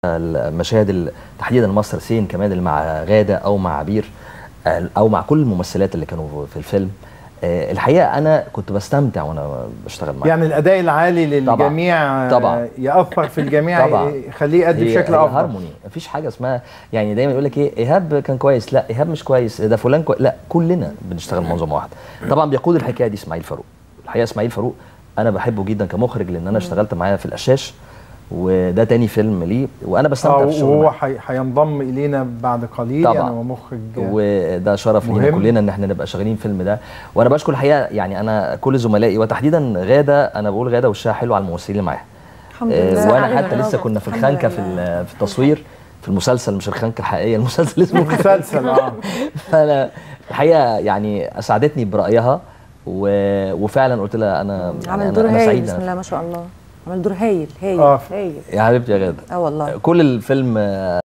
المشاهد ال- تحديدا مصر سين كمان اللي مع غاده او مع عبير آه، او مع كل الممثلات اللي كانوا في الفيلم آه، الحقيقه انا كنت بستمتع وانا بشتغل معاهم يعني الاداء العالي طبعاً. للجميع طبعاً. ياثر في الجميع طبعاً. يخليه يأدي هي- بشكل هي افضل هارموني مفيش حاجه اسمها يعني دايما يقول لك ايه ايهاب كان كويس لا ايهاب مش كويس ده فلان كويس لا كلنا بنشتغل منظومه واحده طبعا بيقود الحكايه دي اسماعيل فاروق الحقيقه اسماعيل فاروق انا بحبه جدا كمخرج لان انا اشتغلت معاه في القشاش وده تاني فيلم ليه وانا بستمتع آه، في الشغل وهو معاه. حي- هينضم الينا بعد قليل طبعاً. يعني هو مخرج وده شرف لينا مهم. كلنا ان احنا نبقى شغالين الفيلم ده وانا بشكر الحقيقه يعني انا كل زملائي وتحديدا غاده انا بقول غاده وشها حلو على الممثلين اللي معاها الحمد آه، لله وانا على حتى الرضا. لسه كنا في الحمد الخنكه في لله. ال- في التصوير في المسلسل مش الخنكه الحقيقيه المسلسل اسمه مسلسل اه فانا الحقيقه يعني اسعدتني برايها و... وفعلا قلت لها انا يعني عمل أنا- دور أنا هايل سعيد بسم إن أنا- الله ما شاء الله عمل دور هايل هايل آه. هايل يا حبيبتي يا غاده اه والله كل الفيلم